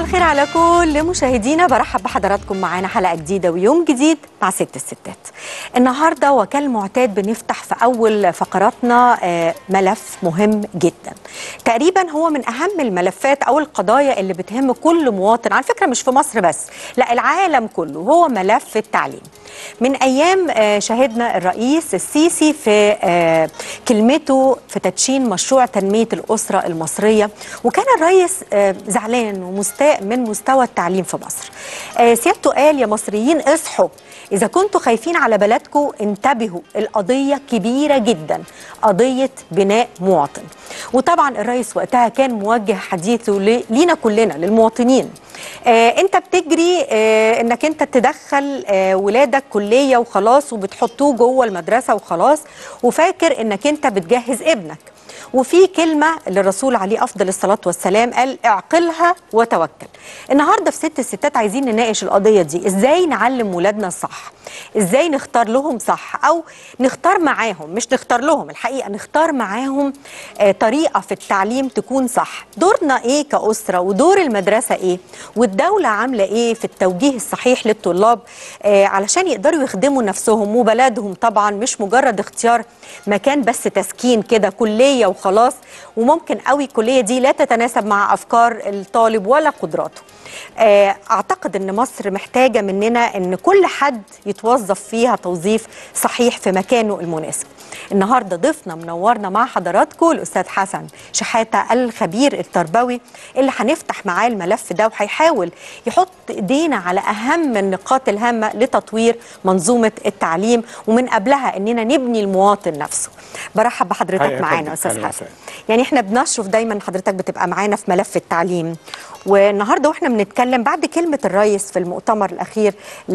الخير على كل مشاهدينا برحب بحضراتكم معانا حلقه جديده ويوم جديد مع ست الستات النهارده وكالمعتاد بنفتح في اول فقراتنا آه، ملف مهم جدا تقريبا هو من اهم الملفات او القضايا اللي بتهم كل مواطن على فكره مش في مصر بس لا العالم كله هو ملف التعليم من ايام آه، شهدنا الرئيس السيسي في آه، كلمته في تدشين مشروع تنميه الاسره المصريه وكان الرئيس آه، زعلان ومستاء من مستوى التعليم في مصر آه، سيادته قال يا مصريين اصحوا إذا كنتوا خايفين على بلدكم انتبهوا القضية كبيرة جدا قضية بناء مواطن وطبعا الرئيس وقتها كان موجه حديثه ل- لينا كلنا للمواطنين آه انت بتجري آه انك انت تدخل آه ولادك كلية وخلاص وبتحطوه جوه المدرسة وخلاص وفاكر انك انت بتجهز ابنك وفي كلمة للرسول عليه أفضل الصلاة والسلام قال اعقلها وتوكل النهاردة في ست الستات عايزين نناقش القضية دي إزاي نعلم ولادنا الصح إزاي نختار لهم صح أو نختار معاهم مش نختار لهم الحقيقة نختار معاهم آه طريقة في التعليم تكون صح دورنا إيه كأسرة ودور المدرسة إيه والدولة عاملة إيه في التوجيه الصحيح للطلاب آه علشان يقدروا يخدموا نفسهم وبلدهم طبعا مش مجرد اختيار مكان بس تسكين كده كلية وخلاص وممكن قوي الكلية دي لا تتناسب مع أفكار الطالب ولا قدراته آه، أعتقد أن مصر محتاجة مننا أن كل حد يتوظف فيها توظيف صحيح في مكانه المناسب النهارده ضيفنا منورنا مع حضراتكم الاستاذ حسن شحاته الخبير التربوي اللي هنفتح معاه الملف ده وهيحاول يحط ايدينا على اهم النقاط الهامه لتطوير منظومه التعليم ومن قبلها اننا نبني المواطن نفسه برحب بحضرتك هيا معانا فندم. استاذ أهلا حسن وسهلا. يعني احنا بنشرف دايما حضرتك بتبقى معانا في ملف التعليم والنهارده واحنا بنتكلم بعد كلمه الرئيس في المؤتمر الاخير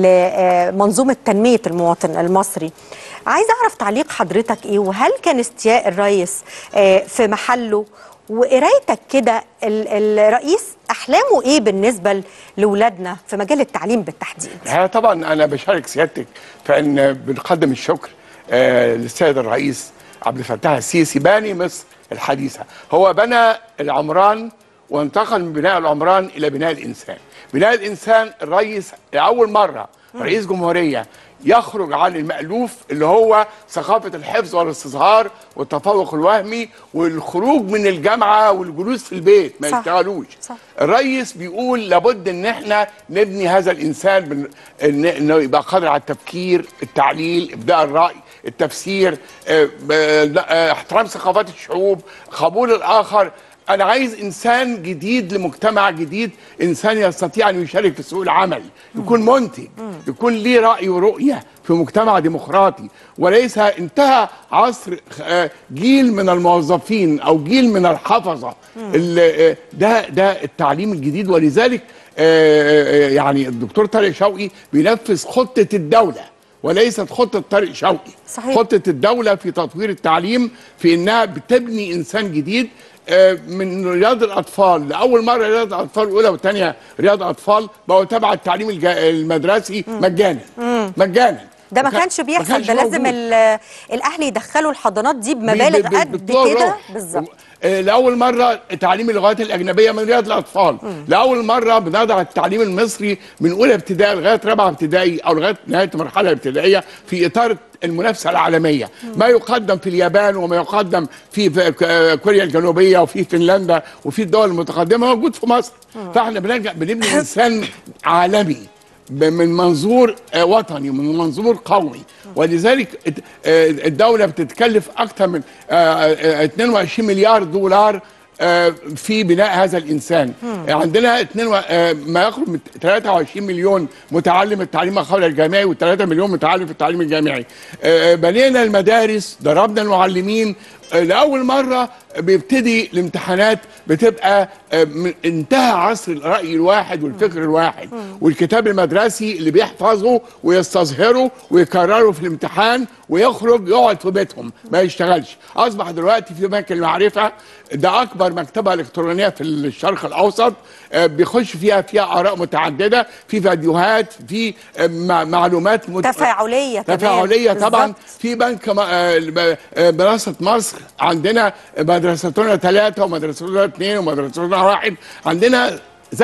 لمنظومه تنميه المواطن المصري عايزه اعرف تعليق حضرتك ايه وهل كان استياء الرئيس آه، في محله وقرايتك كده ال- الرئيس احلامه ايه بالنسبه لاولادنا في مجال التعليم بالتحديد ها طبعا انا بشارك سيادتك فان بنقدم الشكر آه للسيد الرئيس عبد الفتاح السيسي باني مصر الحديثه هو بنى العمران وانتقل من بناء العمران الى بناء الانسان بناء الانسان الرئيس لاول مره رئيس جمهوريه يخرج عن المألوف اللي هو ثقافة الحفظ والاستصهار والتفوق الوهمي والخروج من الجامعة والجلوس في البيت ما صح. يشتغلوش صح. الرئيس بيقول لابد ان احنا نبني هذا الانسان بن- إن- انه يبقى قادر على التفكير التعليل ابداء الراي التفسير آه، ب- آه، احترام ثقافات الشعوب قبول الاخر انا عايز انسان جديد لمجتمع جديد انسان يستطيع ان يشارك في سوق العمل يكون منتج يكون ليه راي ورؤيه في مجتمع ديمقراطي وليس انتهى عصر آه، جيل من الموظفين او جيل من الحفظه ال- آه، ده ده التعليم الجديد ولذلك آه، آه، يعني الدكتور طارق شوقي بينفذ خطه الدوله وليست خطه طارق شوقي صحيح. خطه الدوله في تطوير التعليم في انها بتبني انسان جديد آه، من رياض الاطفال لاول مره رياض الاطفال الاولى والثانيه رياض اطفال بقوا تبع التعليم الج- المدرسي مجانا مجانا ده ما كان- كانش بيحصل كانش ده لازم موجود. ال- الاهل يدخلوا الحضانات دي بمبالغ ب- ب- قد بطلوع كده الروح. بالظبط آه، لاول مره تعليم اللغات الاجنبيه من رياض الاطفال لاول مره بنضع التعليم المصري من اولى ابتدائي لغايه رابعه ابتدائي او لغايه نهايه المرحله الابتدائيه في اطار المنافسه العالميه ما يقدم في اليابان وما يقدم في في ك- كوريا الجنوبيه وفي فنلندا وفي الدول المتقدمه موجود في مصر فاحنا بنرجع بنبني انسان عالمي ب- من منظور آه، وطني ومن منظور قومي ولذلك الد- آه، الدولة بتتكلف أكثر من آه، آه، 22 مليار دولار آه، في بناء هذا الإنسان عندنا 2 و- آه، ما يقرب من 23 مليون متعلم التعليم قبل الجامعي و3 مليون متعلم في التعليم الجامعي آه، بنينا المدارس ضربنا المعلمين آه، لأول مرة بيبتدي الامتحانات بتبقى آه، من- انتهى عصر الرأي الواحد والفكر الواحد والكتاب المدرسي اللي بيحفظه ويستظهره ويكرره في الامتحان ويخرج يقعد في بيتهم ما يشتغلش أصبح دلوقتي في بنك المعرفة ده أكبر مكتبة إلكترونية في الشرق الأوسط آه، بيخش فيها فيها آراء متعددة في فيديوهات في آه، مع- معلومات مت- تفاعليه كمان تفاعليه طبعا بالظبط. في بنك م- آه، ب- آه، منصه مصر عندنا مدرستنا ثلاثه ومدرستنا اثنين ومدرستنا واحد عندنا زخم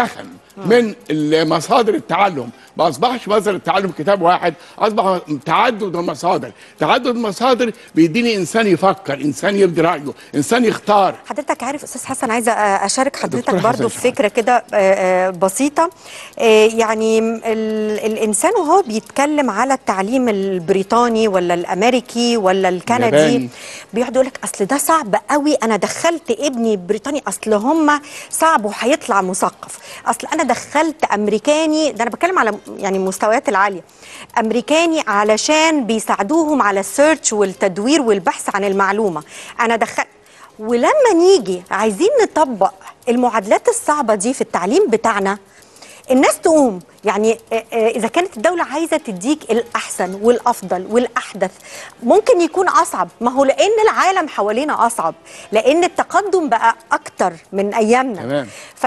من مصادر التعلم ما اصبحش مصدر التعلم كتاب واحد اصبح تعدد المصادر تعدد المصادر بيديني انسان يفكر انسان يبدي رايه انسان يختار حضرتك عارف استاذ حسن عايزه اشارك حضرتك دكتور برضو حسن في فكره كده آه، آه، بسيطه آه، يعني ال- الانسان وهو بيتكلم على التعليم البريطاني ولا الامريكي ولا الكندي الياباني. بيقعد يقول لك اصل ده صعب قوي انا دخلت ابني بريطاني اصل هم صعب وهيطلع مثقف اصل انا دخلت امريكاني ده انا بتكلم على يعني المستويات العاليه امريكاني علشان بيساعدوهم على السيرش والتدوير والبحث عن المعلومه انا دخلت ولما نيجي عايزين نطبق المعادلات الصعبه دي في التعليم بتاعنا الناس تقوم يعني آه، آه، اذا كانت الدوله عايزه تديك الاحسن والافضل والاحدث ممكن يكون اصعب ما هو لان العالم حوالينا اصعب لان التقدم بقى اكتر من ايامنا تمام.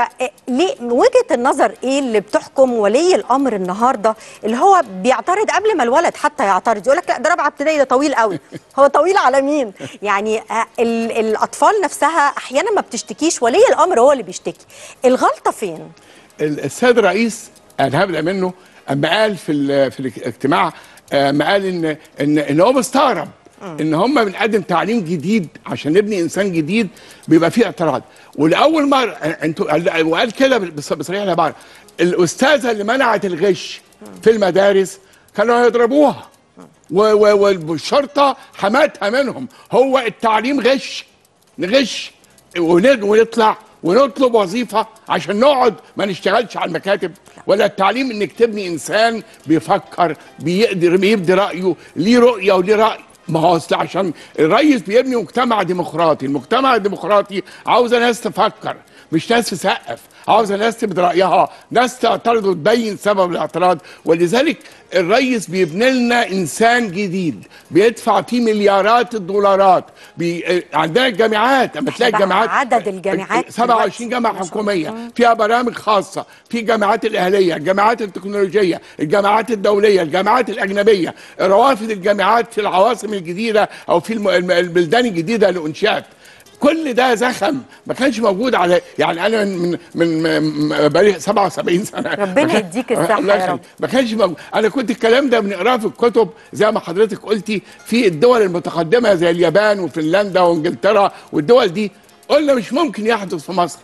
فليه وجهه النظر ايه اللي بتحكم ولي الامر النهارده اللي هو بيعترض قبل ما الولد حتى يعترض يقول لك لا ده رابعه ابتدائي ده طويل قوي هو طويل على مين يعني آه، ال- الاطفال نفسها احيانا ما بتشتكيش ولي الامر هو اللي بيشتكي الغلطه فين السيد الرئيس انا هبدا منه اما قال في ال- في الاجتماع آه، اما قال ان ان ان هو مستغرب ان هم بنقدم تعليم جديد عشان نبني انسان جديد بيبقى فيه اعتراض ولاول مره انتوا وقال كده بص- بصريح العباره الاستاذه اللي منعت الغش في المدارس كانوا هيضربوها و- و- والشرطه حماتها منهم هو التعليم غش نغش ون- ونطلع ونطلب وظيفه عشان نقعد ما نشتغلش على المكاتب ولا التعليم انك تبني انسان بيفكر بيقدر بيبدي رايه ليه رؤيه وليه راي ما هو اصل عشان الرئيس بيبني مجتمع ديمقراطي المجتمع الديمقراطي عاوزه ناس تفكر مش ناس تسقف عاوزه ناس تبدي رايها ناس تعترض وتبين سبب الاعتراض ولذلك الرئيس بيبني لنا انسان جديد بيدفع فيه مليارات الدولارات بي... عندنا الجامعات اما تلاقي بقى الجامعات عدد الجامعات 27 جامعه دلوقتي. حكوميه فيها برامج خاصه في الجامعات الاهليه الجامعات التكنولوجيه الجامعات الدوليه الجامعات الاجنبيه روافد الجامعات في العواصم الجديده او في الم... الم- البلدان الجديده اللي انشات كل ده زخم ما كانش موجود على يعني انا من من من- بقالي 77 سنه ربنا ما كان- يديك الصحة الله يا يخليك. رب. ما كانش موجود انا كنت الكلام ده بنقراه في الكتب زي ما حضرتك قلتي في الدول المتقدمه زي اليابان وفنلندا وانجلترا والدول دي قلنا مش ممكن يحدث في مصر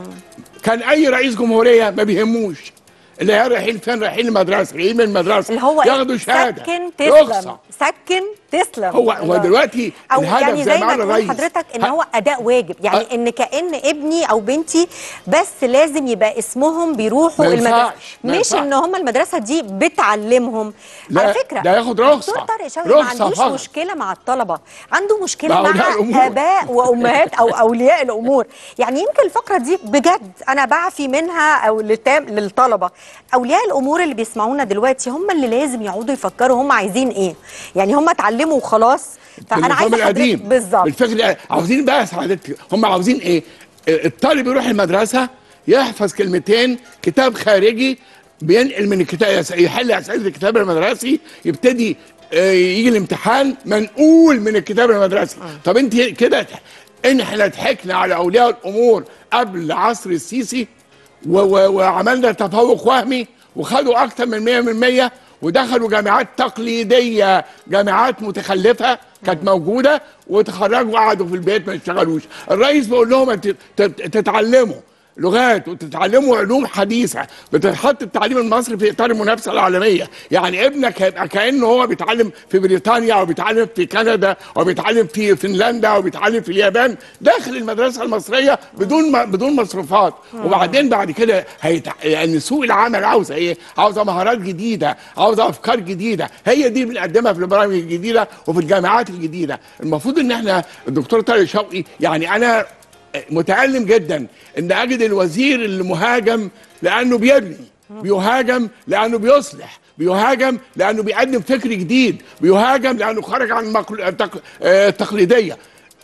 كان اي رئيس جمهوريه ما بيهموش اللي هي رايحين فين رايحين المدرسه جايين من المدرسه اللي هو ياخدوا شهاده سكن تسلم رخصه سكن تسلم هو هو دلوقتي او الهدف يعني زي زي ما ما قال تقول الرئيس حضرتك ان ه- هو اداء واجب يعني أ- ان كان ابني او بنتي بس لازم يبقى اسمهم بيروحوا ما المدرسه ينفعش، ما مش ينفعش. ان هم المدرسه دي بتعلمهم لا، على فكره ده ياخد رخصة. دكتور طارق شوقي ما رخصة عندوش فقط. مشكله مع الطلبه عنده مشكله مع مع أولياء الأمور. اباء وامهات او اولياء الامور يعني يمكن الفقره دي بجد انا بعفي منها او لتام للطلبه اولياء الامور اللي بيسمعونا دلوقتي هم اللي لازم يقعدوا يفكروا هم عايزين ايه يعني هم اتعلموا وخلاص فانا بالنظام عايزه القديم حضرتك بالظبط بالفكر القديم. عاوزين بقى سعادتك هم عاوزين ايه الطالب يروح المدرسه يحفظ كلمتين كتاب خارجي بينقل من الكتاب يحل اسئله الكتاب المدرسي يبتدي آه، يجي الامتحان منقول من الكتاب المدرسي طب انت كده ان احنا ضحكنا على اولياء الامور قبل عصر السيسي و- و- وعملنا تفوق وهمي وخدوا اكتر من 100 من 100 ودخلوا جامعات تقليديه جامعات متخلفه كانت موجوده وتخرجوا قعدوا في البيت ما يشتغلوش الرئيس بيقول لهم انت تت- تتعلموا لغات وتتعلموا علوم حديثه بتحط التعليم المصري في اطار المنافسه العالميه يعني ابنك هيبقى كانه هو بيتعلم في بريطانيا او بيتعلم في كندا او بيتعلم في فنلندا او بيتعلم في اليابان داخل المدرسه المصريه بدون ما بدون مصروفات وبعدين بعد كده هيتع... يعني سوق العمل عاوزه ايه عاوزه مهارات جديده عاوزه افكار جديده هي دي بنقدمها في البرامج الجديده وفي الجامعات الجديده المفروض ان احنا الدكتور طارق شوقي يعني انا متألم جدا ان اجد الوزير اللي مهاجم لانه بيبني بيهاجم لانه بيصلح بيهاجم لانه بيقدم فكر جديد بيهاجم لانه خرج عن المقل- التق- آه، التقليديه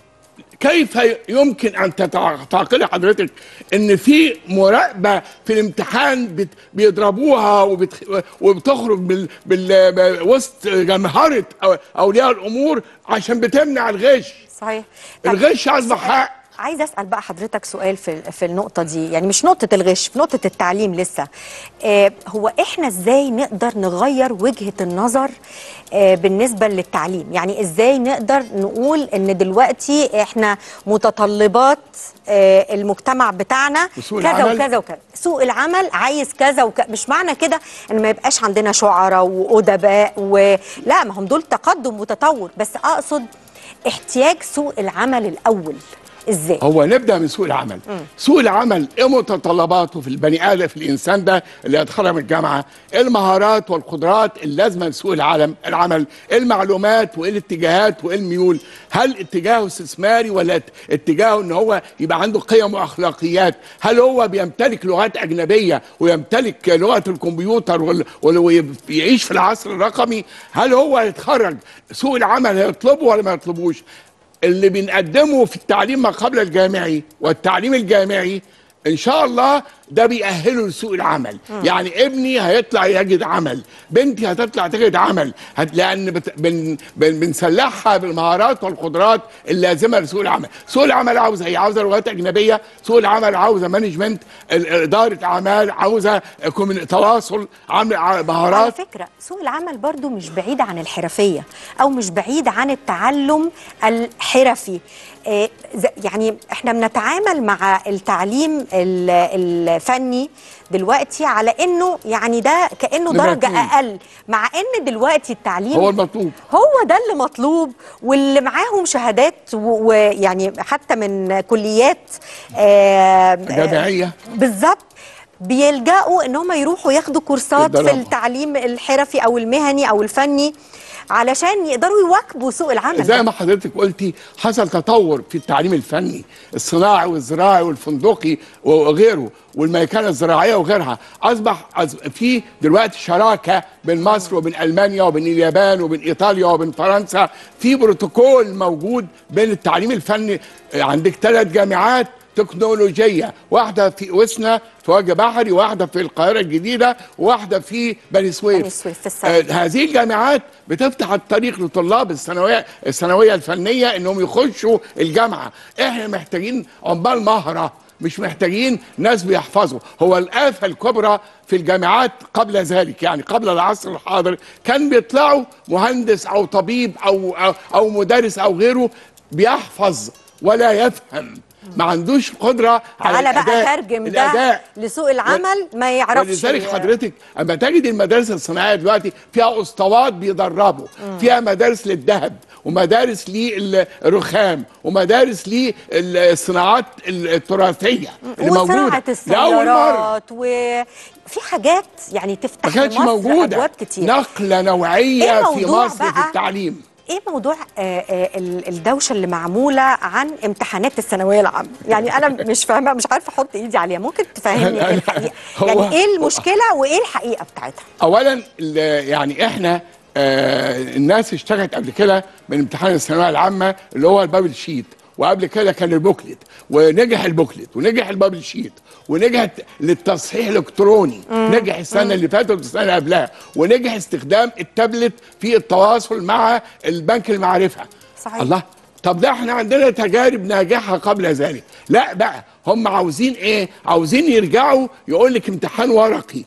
كيف يمكن ان تتع- تعقلي حضرتك ان في مراقبه في الامتحان بت- بيضربوها وبت- وبتخرج بال بال وسط جمهره أو- اولياء الامور عشان بتمنع الغش صحيح طب الغش اصبح حق عايزه اسال بقى حضرتك سؤال في في النقطه دي يعني مش نقطه الغش في نقطه التعليم لسه آه هو احنا ازاي نقدر نغير وجهه النظر آه بالنسبه للتعليم يعني ازاي نقدر نقول ان دلوقتي احنا متطلبات آه المجتمع بتاعنا وسوق كذا العمل. وكذا وكذا سوق العمل عايز كذا وكذا مش معنى كده ان ما يبقاش عندنا شعراء وادباء ولا ما هم دول تقدم وتطور بس اقصد احتياج سوق العمل الاول ازاي هو نبدا من سوق العمل سوق العمل ايه متطلباته في البني ادم في الانسان ده اللي هيتخرج من الجامعه إيه المهارات والقدرات اللازمه لسوق العالم العمل إيه المعلومات وايه الاتجاهات وايه الميول هل اتجاهه استثماري ولا ات- اتجاهه ان هو يبقى عنده قيم واخلاقيات هل هو بيمتلك لغات اجنبيه ويمتلك لغه الكمبيوتر وال- وال- ويعيش في العصر الرقمي هل هو هيتخرج سوق العمل هيطلبه ولا ما يطلبوش اللي بنقدمه في التعليم ما قبل الجامعي والتعليم الجامعي ان شاء الله ده بيأهله لسوق العمل يعني ابني هيطلع يجد عمل بنتي هتطلع تجد عمل هت... لان بت... بن... بن... بنسلحها بالمهارات والقدرات اللازمه لسوق العمل سوق العمل عاوزه ايه عاوزه لغات اجنبيه سوق العمل عاوزه مانجمنت ال- اداره اعمال عاوزه كومن- تواصل عامل ع- على مهارات فكرة سوق العمل برضو مش بعيد عن الحرفية أو مش بعيد عن التعلم الحرفي آه، ز- يعني احنا بنتعامل مع التعليم ال- الفني دلوقتي على انه يعني ده كانه نمرة درجه اتنين. اقل مع ان دلوقتي التعليم هو المطلوب هو ده اللي مطلوب واللي معاهم شهادات و- ويعني حتى من كليات آه، جامعيه بالظبط بيلجأوا ان هم يروحوا ياخدوا كورسات في يتدربوا. التعليم الحرفي او المهني او الفني علشان يقدروا يواكبوا سوق العمل زي ده. ما حضرتك قلتي حصل تطور في التعليم الفني الصناعي والزراعي والفندقي وغيره والميكنه الزراعيه وغيرها اصبح أص- في دلوقتي شراكه بين مصر وبين المانيا وبين اليابان وبين ايطاليا وبين فرنسا في بروتوكول موجود بين التعليم الفني عندك ثلاث جامعات تكنولوجيه واحده في وسنا في وجه بحري واحده في القاهره الجديده وواحده في بني سويف بني سويف في الصعيد. آه، هذه الجامعات بتفتح الطريق لطلاب الثانويه الثانويه الفنيه انهم يخشوا الجامعه احنا محتاجين عمال مهره مش محتاجين ناس بيحفظوا هو الآفة الكبرى في الجامعات قبل ذلك يعني قبل العصر الحاضر كان بيطلعوا مهندس أو طبيب أو أو, أو مدرس أو غيره بيحفظ ولا يفهم ما عندوش قدرة على تعالى بقى الأداء ترجم ده الأداء لسوق العمل ما يعرفش ولذلك حضرتك اما تجد المدارس الصناعيه دلوقتي فيها اسطوات بيدربوا فيها مدارس للذهب ومدارس للرخام ومدارس للصناعات التراثيه اللي موجوده وصناعة لأول مرة السيارات وفي حاجات يعني تفتح ما كانتش لمصر موجوده أبواب كتير نقله نوعيه إيه في موضوع مصر في بقى؟ التعليم ايه موضوع آه، آه، ال- الدوشه اللي معموله عن امتحانات الثانويه العامه يعني انا مش فاهمه مش عارفه احط ايدي عليها ممكن تفهمني لا، لا، الحقيقه هو- يعني ايه المشكله وايه الحقيقه بتاعتها اولا ال- يعني احنا آه الناس اشتغلت قبل كده من امتحان الثانويه العامه اللي هو البابل شيت وقبل كده كان البوكلت ونجح البوكلت ونجح البابل شيت ونجحت للتصحيح الالكتروني نجح السنه اللي فاتت والسنه اللي قبلها ونجح استخدام التابلت في التواصل مع البنك المعرفه صحيح. الله طب ده احنا عندنا تجارب ناجحه قبل ذلك لا بقى هم عاوزين ايه عاوزين يرجعوا يقول لك امتحان ورقي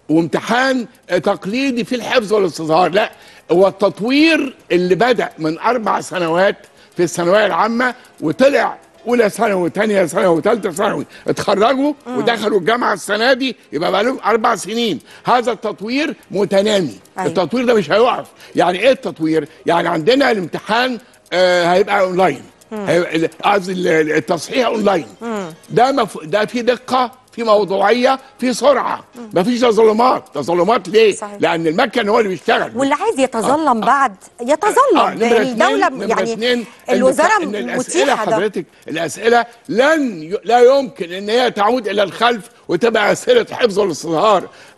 وامتحان تقليدي في الحفظ والاستظهار لا هو التطوير اللي بدأ من أربع سنوات في الثانوية العامة وطلع أولى ثانوي وثانية ثانوي وثالثة ثانوي اتخرجوا ودخلوا الجامعة السنة دي يبقى بقى لهم أربع سنين هذا التطوير متنامي أيوة. التطوير ده مش هيقف يعني إيه التطوير؟ يعني عندنا الامتحان آه هيبقى أونلاين هيبقى- قصدي ال- التصحيح أونلاين ده مف... ده في دقة في موضوعيه في سرعه مفيش تظلمات تظلمات ليه صحيح. لان المكن هو اللي بيشتغل واللي عايز يتظلم بعد يتظلم آه، نمرة الدوله اتنين- نمرة يعني اتنين إن الوزاره إن الاسئله متيحه ده حضرتك الاسئله لن ي... لا يمكن ان هي تعود الى الخلف وتبقى اسئله حفظ والاستظهار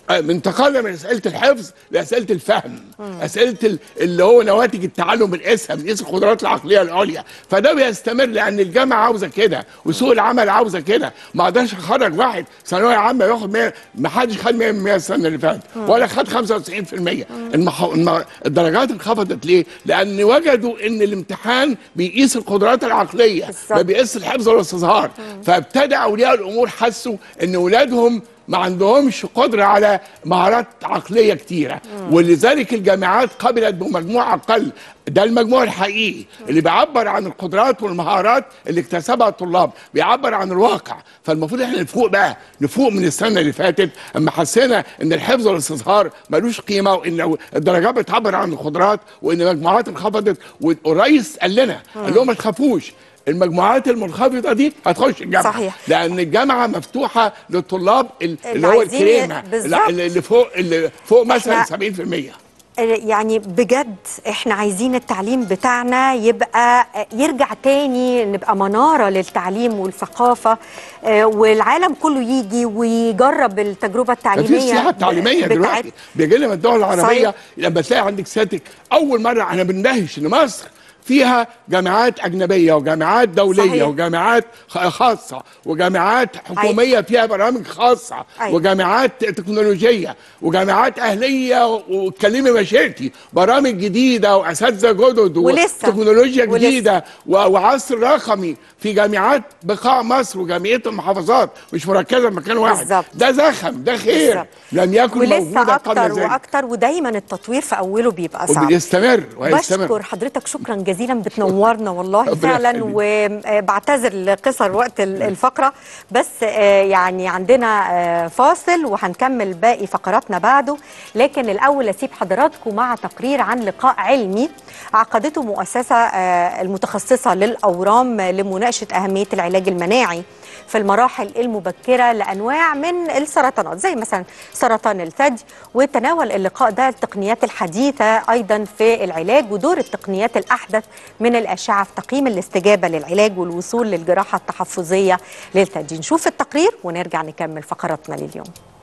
من انتقلنا من اسئله الحفظ لاسئله الفهم اسئله ال- اللي هو نواتج التعلم بنقيسها بنقيس القدرات العقليه العليا فده بيستمر لان الجامعه عاوزه كده وسوق العمل عاوزه كده ما اقدرش اخرج واحد ثانويه عامه ياخد 100 ما حدش خد 100 100 السنه اللي فاتت ولا خد 95% المح... الم... الدرجات انخفضت ليه؟ لان وجدوا ان الامتحان بيقيس القدرات العقليه بالظبط. ما بيقيس الحفظ والاستظهار فابتدى اولياء الامور حسوا ان اولادهم ما عندهمش قدرة على مهارات عقلية كتيرة ولذلك الجامعات قبلت بمجموع أقل ده المجموع الحقيقي اللي بيعبر عن القدرات والمهارات اللي اكتسبها الطلاب بيعبر عن الواقع فالمفروض احنا نفوق بقى نفوق من السنة اللي فاتت اما حسينا ان الحفظ والاستظهار ملوش قيمة وان الدرجات بتعبر عن القدرات وان المجموعات انخفضت والرئيس قال لنا قال لهم ما تخافوش المجموعات المنخفضه دي هتخش الجامعه صحيح. لان الجامعه مفتوحه للطلاب ال- اللي اللي هو عايزين الكريمه بالظبط. اللي اللي فوق اللي فوق مثلا إحنا- 70% يعني بجد احنا عايزين التعليم بتاعنا يبقى يرجع تاني نبقى منارة للتعليم والثقافة آه، والعالم كله يجي ويجرب التجربة ده في التعليمية سياحه تعليميه بتاعت- دلوقتي بيجي لنا من الدول العربيه صحيح. لما تلاقي عندك ساتك اول مره احنا بندهش ان مصر فيها جامعات اجنبيه وجامعات دوليه صحيح. وجامعات خ- خاصه وجامعات حكوميه فيها برامج خاصه أيوة. وجامعات تكنولوجيه وجامعات اهليه و- واتكلمي مشيتي برامج جديده واساتذه جدد ولسه. وتكنولوجيا ولسه. جديده و- وعصر رقمي في جامعات بقاع مصر وجامعيه المحافظات مش مركزه في مكان واحد بالظبط. ده زخم ده خير بالظبط. لم يكن ولسه موجودا قبل اكتر ذلك واكتر ودايما التطوير في اوله بيبقى صعب وبيستمر وهيستمر بشكر حضرتك شكرا جزيلا بتنورنا والله ربنا فعلا يخليك. وبعتذر لقصر وقت ال- الفقره بس آه، يعني عندنا آه، فاصل وهنكمل باقي فقراتنا بعده لكن الاول اسيب حضراتكم مع تقرير عن لقاء علمي عقدته مؤسسه آه، المتخصصه للاورام لمناقشه اهميه العلاج المناعي في المراحل المبكره لانواع من السرطانات زي مثلا سرطان الثدي وتناول اللقاء ده التقنيات الحديثه ايضا في العلاج ودور التقنيات الاحدث من الاشعه في تقييم الاستجابه للعلاج والوصول للجراحه التحفظيه للثدي نشوف التقرير ونرجع نكمل فقراتنا لليوم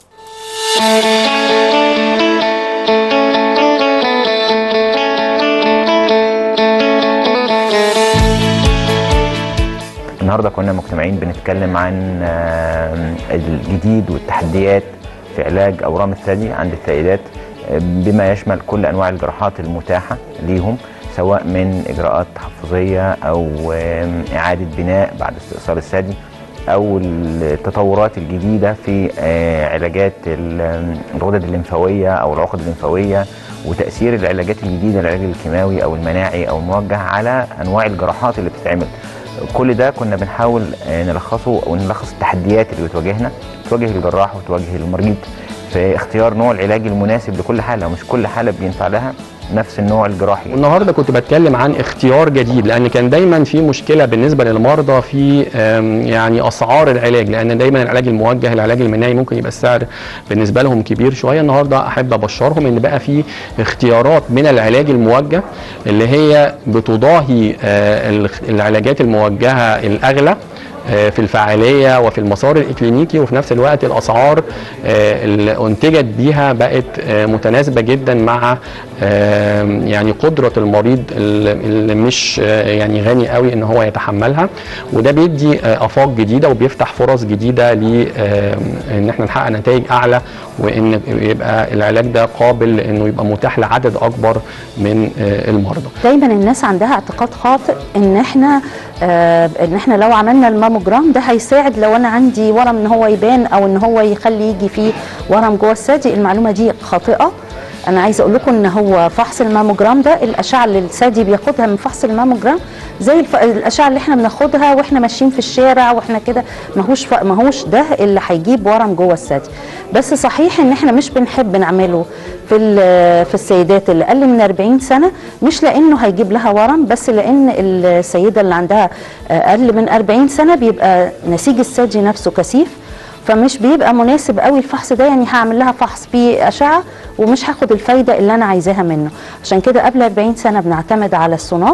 النهارده كنا مجتمعين بنتكلم عن آه، الجديد والتحديات في علاج اورام الثدي عند السيدات آه، بما يشمل كل انواع الجراحات المتاحه ليهم سواء من اجراءات تحفظيه او آه، اعاده بناء بعد استئصال الثدي او التطورات الجديده في آه، علاجات ال- الغدد الليمفاويه او العقد الليمفاويه وتاثير العلاجات الجديده العلاج الكيماوي او المناعي او الموجه على انواع الجراحات اللي بتتعمل كل ده كنا بنحاول آه، نلخصه او نلخص التحديات اللي بتواجهنا بتواجه الجراح وتواجه المريض في اختيار نوع العلاج المناسب لكل حاله مش كل حاله بينفع لها نفس النوع الجراحي والنهارده كنت بتكلم عن اختيار جديد لان كان دايما في مشكله بالنسبه للمرضى في آم، يعني اسعار العلاج لان دايما العلاج الموجه العلاج المناعي ممكن يبقى السعر بالنسبه لهم كبير شويه النهارده احب ابشرهم ان بقى في اختيارات من العلاج الموجه اللي هي بتضاهي آه، الخ- العلاجات الموجهه الاغلى آه، في الفعاليه وفي المسار الاكلينيكي وفي نفس الوقت الاسعار آه، اللي انتجت بيها بقت آه، متناسبه جدا مع آه، يعني قدره المريض اللي اللي مش آه، يعني غني قوي ان هو يتحملها وده بيدي آه، افاق جديده وبيفتح فرص جديده ل آه، ان احنا نحقق نتائج اعلى وان يبقى العلاج ده قابل انه يبقى متاح لعدد اكبر من آه، المرضى دايما الناس عندها اعتقاد خاطئ ان احنا آه ان احنا لو عملنا الماموجرام ده هيساعد لو انا عندي ورم ان هو يبان او ان هو يخلي يجي فيه ورم جوه الثدي المعلومه دي خاطئه انا عايزه اقول لكم ان هو فحص الماموجرام ده الاشعه اللي الثدي بياخدها من فحص الماموجرام زي الف... الاشعه اللي احنا بناخدها واحنا ماشيين في الشارع واحنا كده ماهوش ف... ماهوش ده اللي هيجيب ورم جوه الثدي بس صحيح ان احنا مش بنحب نعمله في ال- في السيدات اللي اقل من 40 سنه مش لانه هيجيب لها ورم بس لان السيده اللي عندها اقل من 40 سنه بيبقى نسيج الثدي نفسه كثيف فمش بيبقى مناسب قوي الفحص ده يعني هعمل لها فحص فيه اشعه ومش هاخد الفايده اللي انا عايزاها منه عشان كده قبل 40 سنه بنعتمد على السونار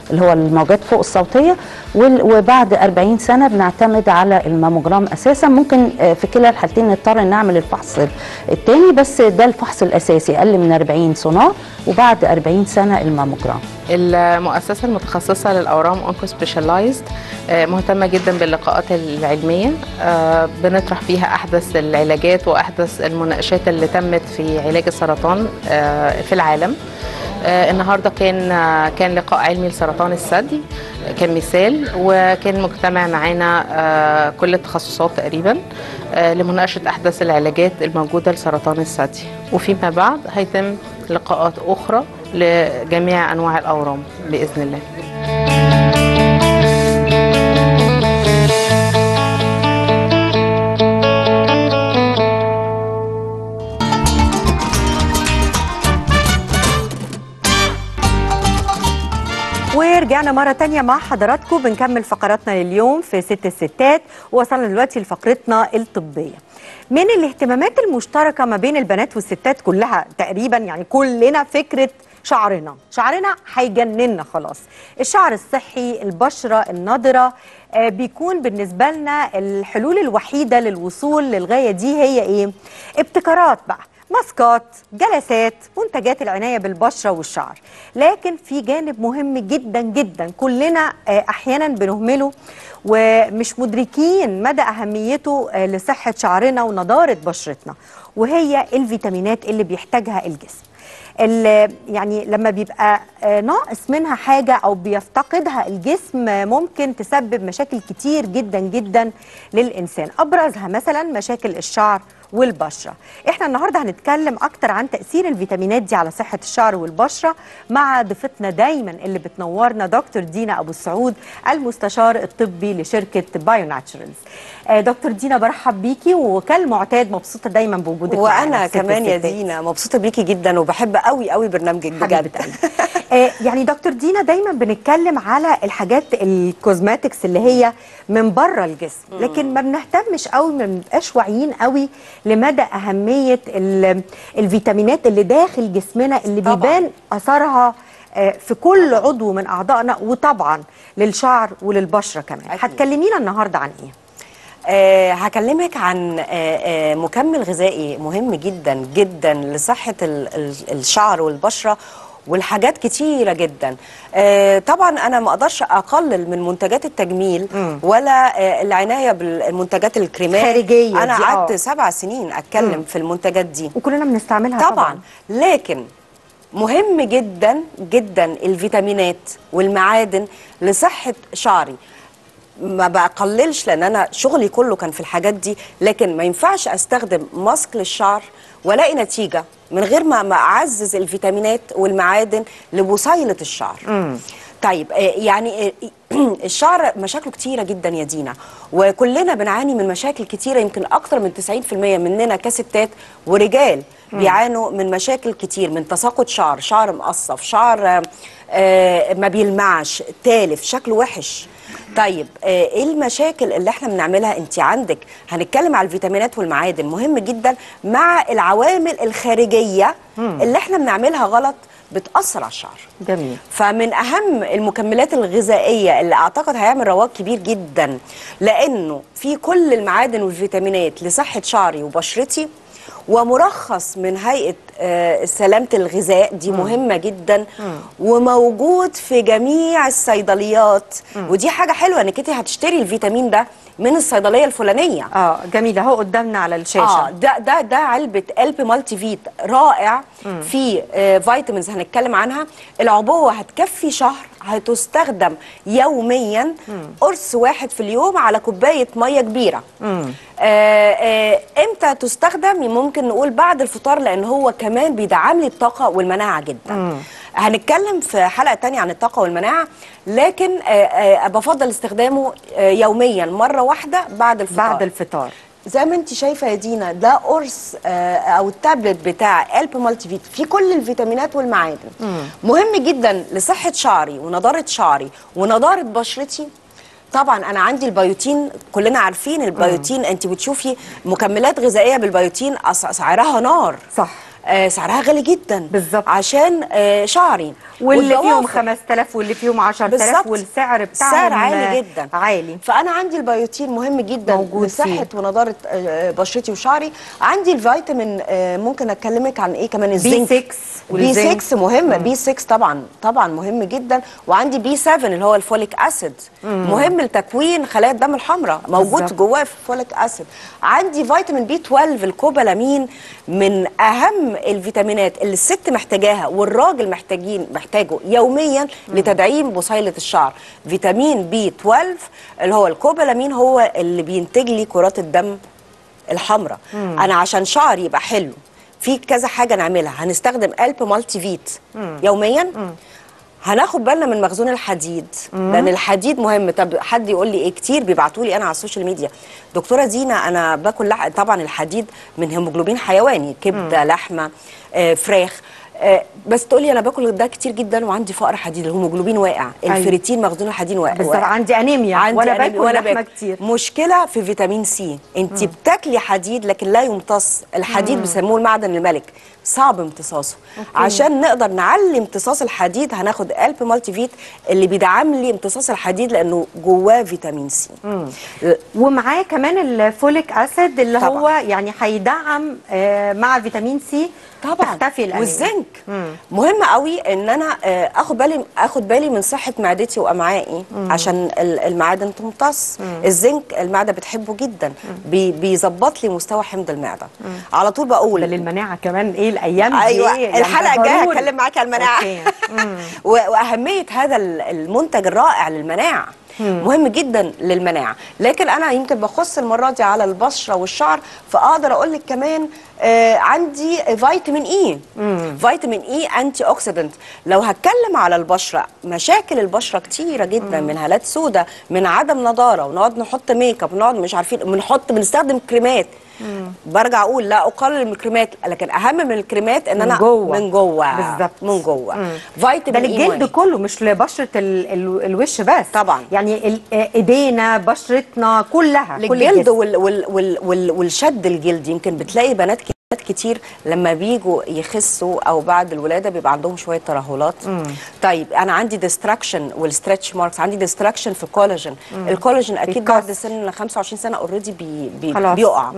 اللي هو الموجات فوق الصوتيه وال- وبعد 40 سنه بنعتمد على الماموجرام اساسا ممكن آه، في كلا الحالتين نضطر نعمل الفحص الثاني بس ده الفحص الاساسي اقل من 40 سونار وبعد 40 سنه الماموجرام المؤسسة المتخصصة للأورام أونكو سبيشالايزد مهتمة جدا باللقاءات العلمية آه، بنطرح فيها أحدث العلاجات وأحدث المناقشات اللي تمت في علاج السرطان آه، في العالم آه، النهارده كان آه، كان لقاء علمي لسرطان الثدي آه، كان مثال وكان مجتمع معانا آه، كل التخصصات تقريبا آه، لمناقشه احدث العلاجات الموجوده لسرطان الثدي وفيما بعد هيتم لقاءات اخرى لجميع انواع الاورام باذن الله ورجعنا مرة تانية مع حضراتكم بنكمل فقراتنا لليوم في ست الستات وصلنا دلوقتي لفقرتنا الطبية من الاهتمامات المشتركة ما بين البنات والستات كلها تقريبا يعني كلنا فكرة شعرنا شعرنا هيجننا خلاص الشعر الصحي البشرة النضرة آه، بيكون بالنسبة لنا الحلول الوحيدة للوصول للغاية دي هي ايه ابتكارات بقى ماسكات جلسات منتجات العناية بالبشرة والشعر لكن في جانب مهم جدا جدا كلنا آه، أحيانا بنهمله ومش مدركين مدى أهميته آه، لصحة شعرنا ونضارة بشرتنا وهي الفيتامينات اللي بيحتاجها الجسم ال- يعني لما بيبقى آه، ناقص منها حاجة أو بيفتقدها الجسم آه، ممكن تسبب مشاكل كتير جدا جدا للإنسان أبرزها مثلا مشاكل الشعر والبشرة احنا النهاردة هنتكلم أكتر عن تأثير الفيتامينات دي على صحة الشعر والبشرة مع ضيفتنا دايما اللي بتنورنا دكتور دينا أبو السعود المستشار الطبي لشركة بايو ناتشرالز آه، دكتور دينا برحب بيكي وكالمعتاد مبسوطة دايما بوجودك معانا وانا في ست كمان يا الستات. دينا مبسوطه بيكي جدا وبحب قوي قوي برنامجك حبيبة بجد قلبي. آه، يعني دكتور دينا دايما بنتكلم على الحاجات الكوزماتكس اللي هي من بره الجسم لكن ما بنهتمش قوي ما بنبقاش واعيين قوي لمدى اهميه ال- الفيتامينات اللي داخل جسمنا اللي طبعاً. بيبان اثرها آه، في كل عضو من اعضائنا وطبعا للشعر وللبشره كمان أكيد. هتكلمينا النهارده عن ايه آه هكلمك عن آه آه مكمل غذائي مهم جدا جدا لصحه ال- ال- الشعر والبشره والحاجات كتيره جدا آه طبعا انا ما اقدرش اقلل من منتجات التجميل ولا آه العنايه بالمنتجات الكريمات خارجية انا دي، آه. قعدت سبع سنين اتكلم في المنتجات دي وكلنا بنستعملها طبعا لكن مهم جدا جدا الفيتامينات والمعادن لصحه شعري ما بقللش لان انا شغلي كله كان في الحاجات دي لكن ما ينفعش استخدم ماسك للشعر والاقي نتيجه من غير ما ما اعزز الفيتامينات والمعادن لبصيله الشعر طيب آه، يعني آه، الشعر مشاكله كتيره جدا يا دينا وكلنا بنعاني من مشاكل كتيره يمكن اكتر من 90% مننا كستات ورجال بيعانوا من مشاكل كتير من تساقط شعر شعر مقصف شعر آه، آه، ما بيلمعش تالف شكله وحش طيب آه، ايه المشاكل اللي احنا بنعملها انت عندك هنتكلم على الفيتامينات والمعادن مهم جدا مع العوامل الخارجيه اللي احنا بنعملها غلط بتاثر على الشعر جميل فمن اهم المكملات الغذائيه اللي اعتقد هيعمل رواج كبير جدا لانه في كل المعادن والفيتامينات لصحه شعري وبشرتي ومرخص من هيئه آه، سلامه الغذاء دي مهمه جدا وموجود في جميع الصيدليات ودي حاجه حلوه انك انت هتشتري الفيتامين ده من الصيدليه الفلانيه اه جميل اهو قدامنا على الشاشه اه ده ده ده علبه قلب مالتي فيت رائع في آه فيتامينز هنتكلم عنها العبوه هتكفي شهر هتستخدم يوميا قرص واحد في اليوم على كوبايه ميه كبيره آه آه امتى تستخدم ممكن نقول بعد الفطار لان هو كمان بيدعم لي الطاقه والمناعه جدا هنتكلم في حلقه تانية عن الطاقه والمناعه لكن آه آه بفضل استخدامه آه يوميا مره واحده بعد الفطار بعد الفطار زي ما انت شايفه يا دينا ده قرص آه، او التابلت بتاع الب مالتي فيت فيه كل الفيتامينات والمعادن مهم جدا لصحه شعري ونضاره شعري ونضاره بشرتي طبعا انا عندي البيوتين كلنا عارفين البيوتين انت بتشوفي مكملات غذائيه بالبيوتين أس- سعرها نار صح آه سعرها غالي جدا بالظبط. عشان آه شعري واللي فيهم والبوافر. 5000 واللي فيهم 10000 بالظبط. والسعر بتاعهم سعر عالي جدا عالي فانا عندي البيوتين مهم جدا موجود لصحه ونضاره آه، بشرتي وشعري عندي الفيتامين آه، ممكن اكلمك عن ايه كمان الزنك 6 بي والزنك. 6 مهم بي 6 طبعا طبعا مهم جدا وعندي بي 7 اللي هو الفوليك اسيد مهم لتكوين خلايا الدم الحمراء موجود بالظبط. جواه في الفوليك اسيد عندي فيتامين بي 12 الكوبالامين من اهم الفيتامينات اللي الست محتاجاها والراجل محتاجين محتاجه يوميا لتدعيم بصيله الشعر فيتامين بي 12 اللي هو الكوبالامين هو اللي بينتج لي كرات الدم الحمراء انا عشان شعري يبقى حلو في كذا حاجه نعملها هنستخدم قلب مالتي فيت يوميا هناخد بالنا من مخزون الحديد لان الحديد مهم طب حد يقول لي ايه كتير بيبعتوا لي انا على السوشيال ميديا دكتوره دينا انا باكل لح... طبعا الحديد من هيموجلوبين حيواني كبده لحمه آه فراخ آه بس تقولي انا باكل ده كتير جدا وعندي فقر حديد الهيموجلوبين واقع أيوة. الفريتين مخزون الحديد واقع بالظبط واقع. عندي انيميا عندي وانا أنيميا باكل وأنا لحمه باكل. كتير مشكله في فيتامين سي انت بتاكلي حديد لكن لا يمتص الحديد بيسموه المعدن الملك صعب امتصاصه عشان نقدر نعلي امتصاص الحديد هناخد قلب مالتي فيت اللي بيدعم لي امتصاص الحديد لانه جواه فيتامين سي ومعاه كمان الفوليك اسيد اللي طبعاً. هو يعني هيدعم آه، مع فيتامين سي طبعا تختفي الانيميا والزنك مهم قوي ان انا آه، اخد بالي اخد بالي من صحه معدتي وامعائي عشان ال- المعادن تمتص الزنك المعده بتحبه جدا بي- بيظبط لي مستوى حمض المعده على طول بقول ده للمناعه كمان ايه الايام دي ايوه يعني الحلقه ده الجايه ضروري. هتكلم معاكي على المناعه أوكي. مم. و- واهميه هذا ال- المنتج الرائع للمناعه مهم جدا للمناعه لكن انا يمكن بخص المره دي على البشره والشعر فاقدر اقول لك كمان آه عندي فيتامين اي فيتامين اي انتي اوكسيدنت لو هتكلم على البشره مشاكل البشره كتيره جدا من هالات سوداء من عدم نضاره ونقعد نحط ميك اب ونقعد مش عارفين بنحط بنستخدم كريمات برجع اقول لا اقلل من الكريمات لكن اهم من الكريمات ان من انا جوه. من جوه بالظبط. من جوه ده فيتامين اي للجلد مهم. كله مش لبشره ال ال الوش بس طبعا. يعني ال- آه، ايدينا بشرتنا كلها كل للجلد الجسم. وال وال وال وال والشد الجلد يمكن بتلاقي بنات ك- بنات كتير لما بيجوا يخسوا او بعد الولاده بيبقى عندهم شويه ترهلات طيب انا عندي ديستراكشن والستريتش ماركس عندي ديستراكشن في الكولاجين الكولاجين اكيد بيتكسر. بعد سن 25 سنه اوريدي بي بي خلاص. بيقع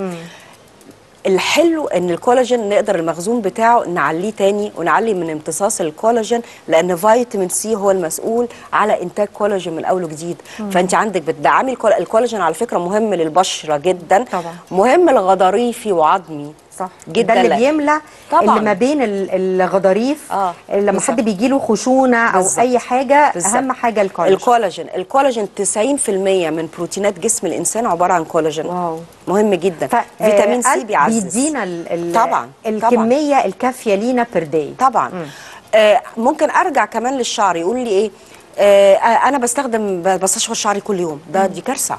الحلو ان الكولاجين نقدر المخزون بتاعه نعليه تاني ونعلي من امتصاص الكولاجين لان فيتامين سي هو المسؤول على انتاج كولاجين من اول وجديد فانت عندك بتدعمي الكول- الكولاجين على فكره مهم للبشره جدا طبعا. مهم لغضاريفي وعظمي صح جدا ده اللي لا. بيملى طبعا. اللي ما بين ال- الغضاريف آه، لما بالظبط. حد بيجي له خشونه او بالظبط. اي حاجه بالظبط. اهم حاجه الكولاجين الكولاجين الكولاجين 90% من بروتينات جسم الانسان عباره عن كولاجين واو. مهم جدا ف- فيتامين آه، سي بيعزز بيدينا ال ال طبعا، الكميه الكافيه لينا بير داي طبعا آه ممكن ارجع كمان للشعر يقول لي ايه آه انا بستخدم ب- بستشعر شعري كل يوم ده دي كارثه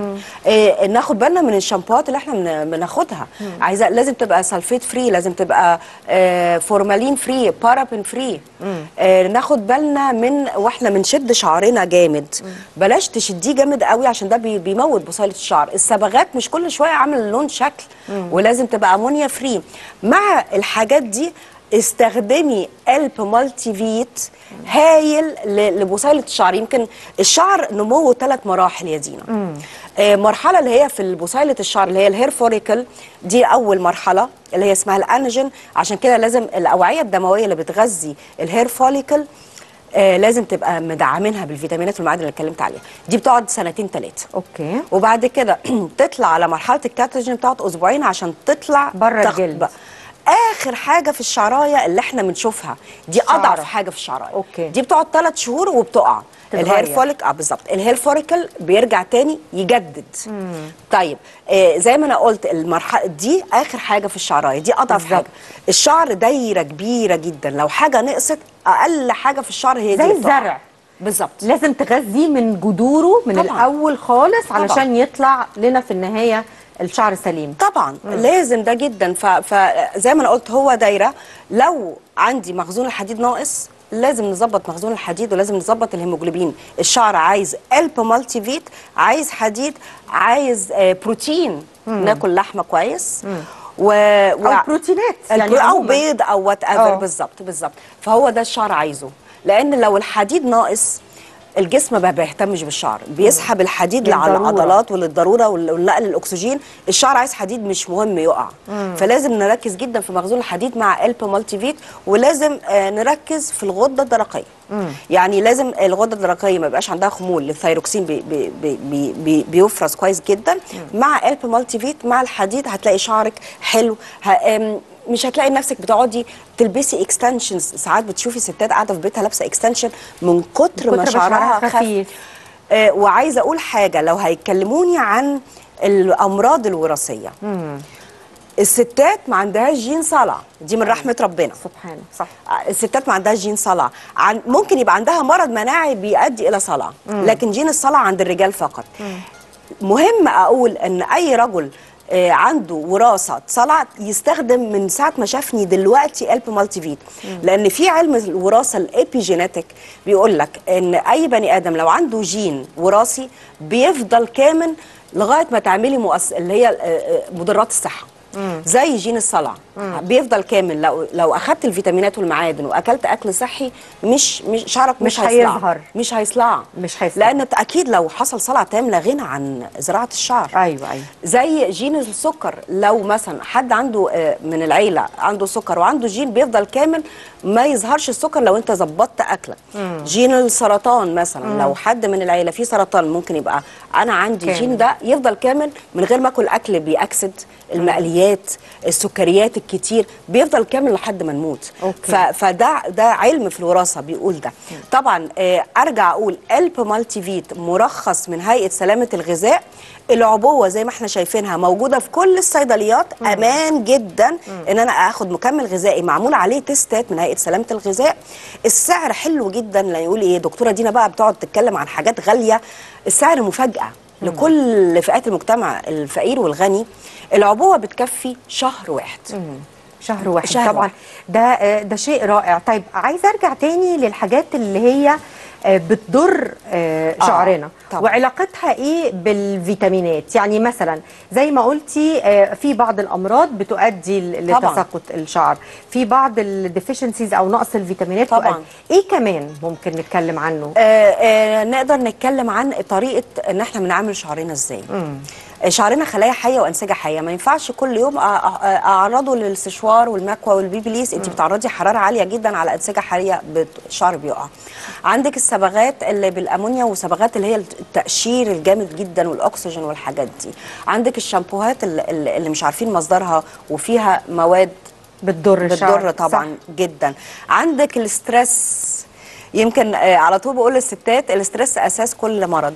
آه ناخد بالنا من الشامبوهات اللي احنا بن- بناخدها عايزه لازم تبقى سلفيت فري لازم تبقى آه فورمالين فري بارابين فري آه ناخد بالنا من واحنا بنشد شعرنا جامد بلاش تشديه جامد قوي عشان ده بي- بيموت بصيله الشعر الصبغات مش كل شويه عامل لون شكل ولازم تبقى امونيا فري مع الحاجات دي استخدمي قلب مالتي فيت هايل ل- لبصيله الشعر يمكن الشعر نموه ثلاث مراحل يا دينا آه مرحله اللي هي في بصيله الشعر اللي هي الهير فوريكل دي اول مرحله اللي هي اسمها الانجين عشان كده لازم الاوعيه الدمويه اللي بتغذي الهير فوليكل آه لازم تبقى مدعمينها بالفيتامينات والمعادن اللي اتكلمت عليها دي بتقعد سنتين ثلاثه اوكي وبعد كده تطلع على مرحله الكاترجين بتقعد اسبوعين عشان تطلع بره تخ- الجلد. بقى. اخر حاجه في الشعرايه اللي احنا بنشوفها دي الشعرة. اضعف حاجه في الشعرايه أوكي. دي بتقعد ثلاث شهور وبتقع تتغير. الهير فوليك اه بالظبط الهير فوليكل بيرجع تاني يجدد طيب آه زي ما انا قلت المرحله دي اخر حاجه في الشعرايه دي اضعف بالظبط. حاجه الشعر دايره كبيره جدا لو حاجه نقصت اقل حاجه في الشعر هي دي زي اللي بتقع. الزرع بالظبط لازم تغذيه من جذوره من طبعاً. الاول خالص طبعاً. علشان يطلع لنا في النهايه الشعر سليم طبعا لازم ده جدا ف- فزي ما انا قلت هو دايره لو عندي مخزون الحديد ناقص لازم نظبط مخزون الحديد ولازم نظبط الهيموجلوبين الشعر عايز قلب مالتي فيت عايز حديد عايز آه، بروتين ناكل لحمه كويس و... و... او بروتينات يعني او عموماً. بيض او وات آه. ايفر بالظبط بالظبط فهو ده الشعر عايزه لان لو الحديد ناقص الجسم ما بيهتمش بالشعر بيسحب الحديد على للضرورة. العضلات وللضروره وال- والنقل الاكسجين الشعر عايز حديد مش مهم يقع فلازم نركز جدا في مخزون الحديد مع الب مالتي فيت ولازم آه، نركز في الغده الدرقيه يعني لازم الغده الدرقيه ما يبقاش عندها خمول الثيروكسين بي بي بي بي بي بيفرز كويس جدا مع الب مالتي فيت مع الحديد هتلاقي شعرك حلو ه- آم، مش هتلاقي نفسك بتقعدي تلبسي اكستنشنز ساعات بتشوفي ستات قاعده في بيتها لابسه اكستنشن من كتر ما كتر ما شعرها شعرها خف خفيف. آه وعايزه اقول حاجه لو هيكلموني عن الامراض الوراثيه الستات ما عندهاش جين صلع دي من رحمه ربنا سبحان صح الستات ما عندهاش جين صلع عن ممكن يبقى عندها مرض مناعي بيؤدي الى صلع لكن جين الصلع عند الرجال فقط مهم اقول ان اي رجل آه، عنده وراثه صلع يستخدم من ساعه ما شافني دلوقتي الب مالتي فيت لان في علم الوراثه الابيجينيتك بيقول لك ان اي بني ادم لو عنده جين وراثي بيفضل كامل لغايه ما تعملي مؤس... اللي هي آه، آه، مضرات الصحه زي جين الصلع بيفضل كامل لو لو اخدت الفيتامينات والمعادن واكلت اكل صحي مش مش شعرك مش, مش هيصلع. هيظهر. مش هيصلع مش هيصلع. لان اكيد لو حصل صلع تام لا غنى عن زراعه الشعر ايوه ايوه زي جين السكر لو مثلا حد عنده آه، من العيله عنده سكر وعنده جين بيفضل كامل ما يظهرش السكر لو انت ظبطت اكلك جين السرطان مثلا لو حد من العيله فيه سرطان ممكن يبقى انا عندي كامل. جين ده يفضل كامل من غير ما اكل اكل بيأكسد المقليات السكريات الكتير بيفضل كامل لحد ما نموت أوكي. ف فده ده علم في الوراثه بيقول ده طبعا آه، ارجع اقول الب مالتي فيت مرخص من هيئه سلامه الغذاء العبوه زي ما احنا شايفينها موجوده في كل الصيدليات امان جدا ان انا اخد مكمل غذائي معمول عليه تيستات من هيئه سلامه الغذاء السعر حلو جدا لا يقول ايه دكتوره دينا بقى بتقعد تتكلم عن حاجات غاليه السعر مفاجاه لكل فئات المجتمع الفقير والغني العبوه بتكفي شهر واحد شهر واحد شهر طبعا واحد. ده آه، ده شيء رائع طيب عايزه ارجع تاني للحاجات اللي هي آه، بتضر آه، آه، شعرنا طبعا. وعلاقتها ايه بالفيتامينات يعني مثلا زي ما قلتي آه، في بعض الامراض بتؤدي ل- طبعا. لتساقط الشعر في بعض الديفيشنسيز او نقص الفيتامينات طبعا. تؤدي. ايه كمان ممكن نتكلم عنه آه، آه، نقدر نتكلم عن طريقه ان احنا بنعمل شعرنا ازاي آه، شعرنا خلايا حيه وانسجه حيه ما ينفعش كل يوم أ- أ- اعرضه للسشوار والمكوى والبيبليس انت بتعرضي حراره عاليه جدا على انسجه حيه بت- الشعر بيقع عندك الصبغات اللي بالامونيا وصبغات اللي هي التقشير الجامد جدا والاكسجين والحاجات دي عندك الشامبوهات اللي اللي مش عارفين مصدرها وفيها مواد بتضر الشعر بتضر طبعا صح. جدا عندك الاسترس يمكن آه، على طول بقول للستات الاسترس اساس كل مرض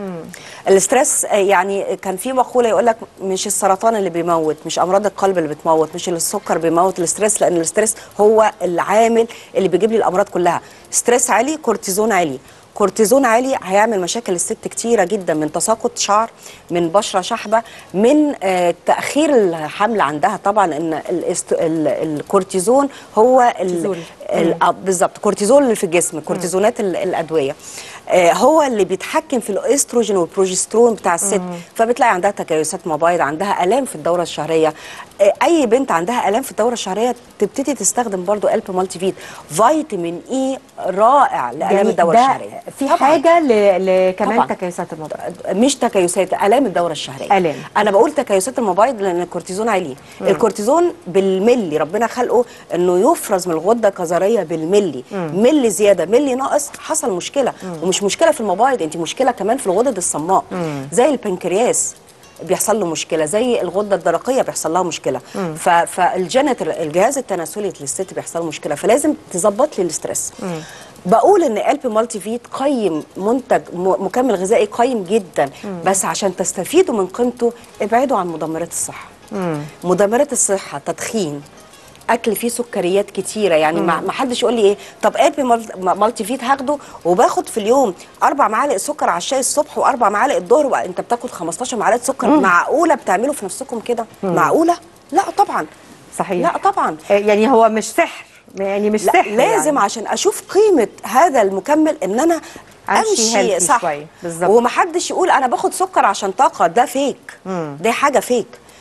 الاسترس آه، يعني كان في مقوله يقول لك مش السرطان اللي بيموت مش امراض القلب اللي بتموت مش السكر بيموت الاسترس لان الاسترس هو العامل اللي بيجيب لي الامراض كلها ستريس عالي كورتيزون عالي كورتيزون عالي هيعمل مشاكل الست كتيره جدا من تساقط شعر من بشره شحبه من آه، تاخير الحمل عندها طبعا ان الاست- ال- الكورتيزون هو ال- كورتيزول. ال- آه، بالظبط كورتيزول اللي في الجسم كورتيزونات ال- الادويه آه، هو اللي بيتحكم في الاستروجين والبروجسترون بتاع الست فبتلاقي عندها تكيسات مبايض عندها الام في الدوره الشهريه آه، اي بنت عندها الام في الدوره الشهريه تبتدي تستخدم برضو الب مالتي فيت فيتامين اي رائع لالام يعني الدوره ده الشهريه في طبعاً. حاجه ل... لكمان طبعاً. تكيسات الموضوع مش تكيسات الام الدوره الشهريه آلام. انا بقول تكيسات المبايض لان الكورتيزون عالي الكورتيزون بالملي ربنا خلقه انه يفرز من الغده الكظريه بالملي ملي زياده ملي ناقص حصل مشكله ومش مشكله في المبايض انت مشكله كمان في الغدد الصماء زي البنكرياس بيحصل له مشكله زي الغده الدرقيه بيحصل لها مشكله ف- فالجينيتال الجهاز التناسلي للست بيحصل له مشكله فلازم تظبط لي الاسترس بقول ان قلب مالتي فيت قيم منتج م- مكمل غذائي قيم جدا بس عشان تستفيدوا من قيمته ابعدوا عن مدمرات الصحه مدمرات الصحه تدخين اكل فيه سكريات كتيره يعني ما ما حدش يقول لي ايه طب قلب مال- مالتي فيت هاخده وباخد في اليوم اربع معالق سكر على الشاي الصبح واربع معالق الظهر وانت بتاكل 15 معلقه سكر معقوله بتعملوا في نفسكم كده معقوله لا طبعا صحيح لا طبعا آه، يعني هو مش سحر يعني مش لا سحر لازم يعني. عشان اشوف قيمه هذا المكمل ان انا أمشي امشي healthy صح شوية، بالظبط. ومحدش يقول انا باخد سكر عشان طاقه ده فيك ده حاجه فيك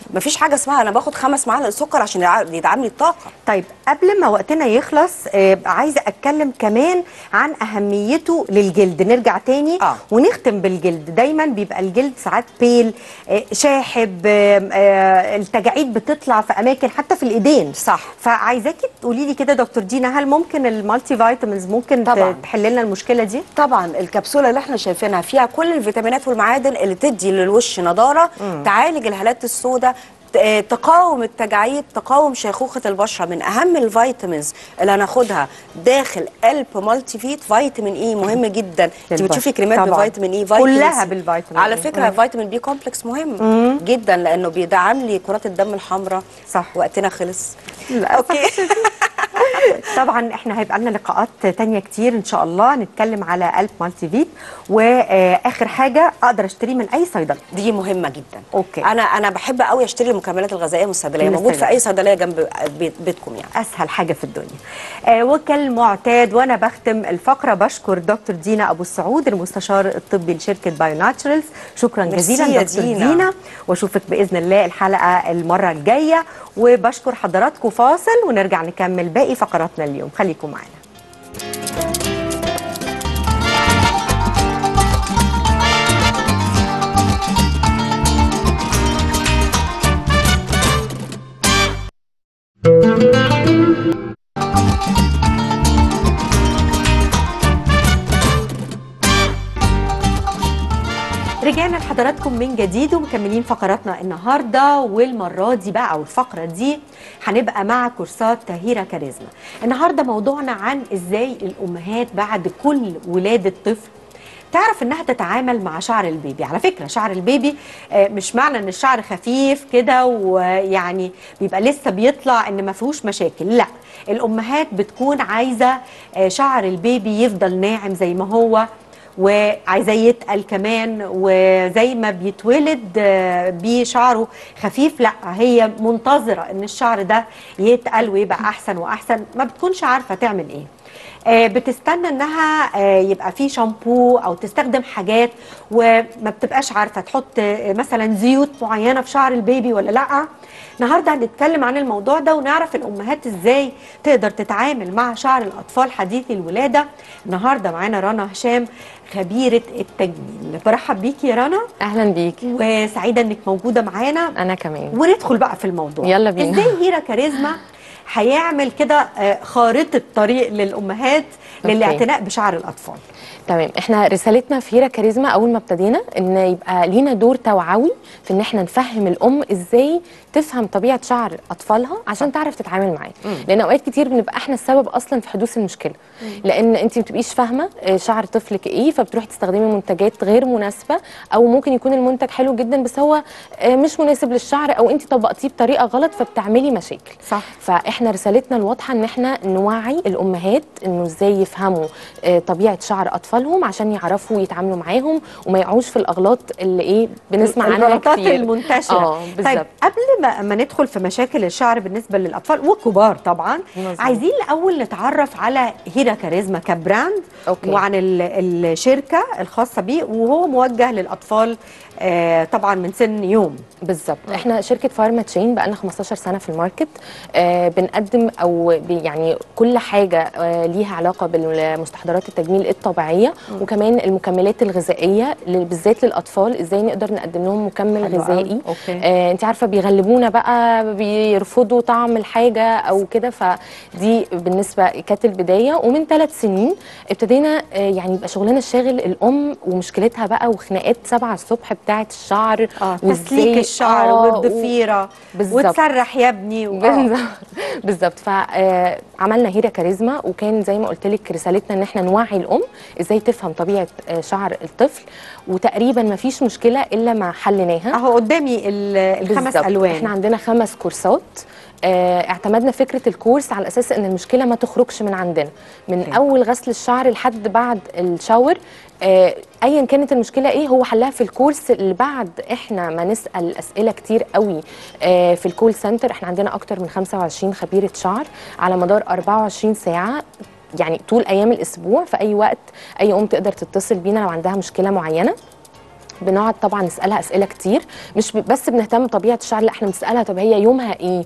مفيش حاجه اسمها انا باخد خمس معالق سكر عشان يدع- يدعم لي الطاقه طيب قبل ما وقتنا يخلص آه، عايزه اتكلم كمان عن اهميته للجلد نرجع تاني آه. ونختم بالجلد دايما بيبقى الجلد ساعات بيل آه، شاحب آه، آه، التجاعيد بتطلع في اماكن حتى في الايدين صح. فعايزاكي تقولي لي كده دكتور دينا هل ممكن المالتي فيتامينز ممكن طبعاً. تحل لنا المشكله دي طبعا الكبسوله اللي احنا شايفينها فيها كل الفيتامينات والمعادن اللي تدي للوش نضاره تعالج الهالات السوداء ت- آه، تقاوم التجاعيد تقاوم شيخوخه البشره من اهم الفيتامينز اللي هناخدها داخل قلب مالتي فيت فيتامين اي مهم جدا انت للبشرة. بتشوفي كريمات طبعا. بفيتامين اي فيتامين كلها سي. بالفيتامين على إي. فكره فيتامين بي كومبلكس مهم جدا لانه بيدعم لي كرات الدم الحمراء صح. وقتنا خلص اوكي طبعا احنا هيبقى لنا لقاءات تانية كتير ان شاء الله نتكلم على قلب مالتي فيت واخر حاجه اقدر اشتريه من اي صيدلي دي مهمه جدا أوكي. انا انا بحب قوي اشتري المكملات الغذائيه من الصيدليه من موجود في الصيدلية. اي صيدليه جنب بيت بيتكم يعني اسهل حاجه في الدنيا آه وكالمعتاد وانا بختم الفقره بشكر دكتور دينا ابو السعود المستشار الطبي لشركه بايو ناتشرالز شكرا ميرسي جزيلا يا دكتور دينا. دينا واشوفك باذن الله الحلقه المره الجايه وبشكر حضراتكم فاصل ونرجع نكمل باقي فقراتنا اليوم خليكم معانا رجعنا لحضراتكم من جديد ومكملين فقراتنا النهارده والمره دي بقى او الفقره دي هنبقى مع كورسات تهيرة كاريزما النهارده موضوعنا عن ازاي الامهات بعد كل ولاده طفل تعرف انها تتعامل مع شعر البيبي على فكره شعر البيبي آه، مش معنى ان الشعر خفيف كده ويعني بيبقى لسه بيطلع ان ما فيهوش مشاكل لا الامهات بتكون عايزه آه، شعر البيبي يفضل ناعم زي ما هو وعايزاه يتقل كمان وزي ما بيتولد آه، بشعره خفيف لا هي منتظره ان الشعر ده يتقل ويبقى احسن واحسن ما بتكونش عارفه تعمل ايه آه، بتستنى انها آه، يبقى في شامبو او تستخدم حاجات وما بتبقاش عارفه تحط آه، مثلا زيوت معينه في شعر البيبي ولا لا النهارده هنتكلم عن الموضوع ده ونعرف الامهات ازاي تقدر تتعامل مع شعر الاطفال حديثي الولاده النهارده معانا رنا هشام خبيره التجميل برحب بيكي يا رنا اهلا بيكي وسعيده انك موجوده معانا انا كمان وندخل بقى في الموضوع يلا بينا. ازاي هيرا كاريزما هيعمل كده آه، خارطه طريق للامهات أوكي. للاعتناء بشعر الاطفال تمام احنا رسالتنا في هيرا كاريزما اول ما ابتدينا ان يبقى لينا دور توعوي في ان احنا نفهم الام ازاي تفهم طبيعه شعر اطفالها عشان تعرف تتعامل معاه لان اوقات كتير بنبقى احنا السبب اصلا في حدوث المشكله لان انت ما بتبقيش فاهمه آه، شعر طفلك ايه فبتروحي تستخدمي منتجات غير مناسبه او ممكن يكون المنتج حلو جدا بس هو آه، مش مناسب للشعر او انت طبقتيه بطريقه غلط فبتعملي مشاكل صح. فاحنا رسالتنا الواضحه ان احنا نوعي الامهات انه ازاي يفهموا آه، طبيعه شعر اطفالهم عشان يعرفوا يتعاملوا معاهم وما يقعوش في الاغلاط اللي ايه بنسمع عنها الغلطات كتير المنتشره اه طيب بالظبط قبل ما, ما ندخل في مشاكل الشعر بالنسبه للاطفال والكبار طبعا مظبوط. عايزين الاول نتعرف على هيرا كاريزما كبراند أوكي. وعن ال- الشركه الخاصه بيه وهو موجه للاطفال آه طبعا من سن يوم بالظبط احنا شركه فارما تشين بقالنا 15 سنه في الماركت آه بنقدم او بي- يعني كل حاجه آه ليها علاقه بالمستحضرات التجميل الطبيعيه وكمان المكملات الغذائيه لل- بالذات للاطفال ازاي نقدر نقدم لهم مكمل حلو غذائي قوي. أوكي. آه انت عارفه بيغلبونا بقى بيرفضوا طعم الحاجه او كده فدي بالنسبه كانت البدايه ومن ثلاث سنين ابتدينا آه يعني يبقى شغلنا الشاغل الام ومشكلتها بقى وخناقات سبعة الصبح بتاعه الشعر اه وإزاي- تسليك الشعر آه، والضفيره بالظبط. وتسرح يا ابني و- آه. بالظبط بالظبط فعملنا هيرا كاريزما وكان زي ما قلت لك رسالتنا ان احنا نوعي الام ازاي تفهم طبيعه آه، شعر الطفل وتقريبا ما فيش مشكله الا ما حليناها اهو قدامي ال- الخمس بالظبط. الوان احنا عندنا خمس كورسات آه، اعتمدنا فكره الكورس على اساس ان المشكله ما تخرجش من عندنا من أوكي. اول غسل الشعر لحد بعد الشاور آه، ايا كانت المشكله ايه هو حلها في الكورس اللي بعد احنا ما نسال اسئله كتير قوي آه، في الكول سنتر احنا عندنا اكتر من 25 خبيره شعر على مدار 24 ساعه يعني طول ايام الاسبوع في اي وقت اي ام تقدر تتصل بينا لو عندها مشكله معينه بنقعد طبعا نسالها اسئله كتير مش ب- بس بنهتم بطبيعه الشعر لا احنا بنسالها طب هي يومها ايه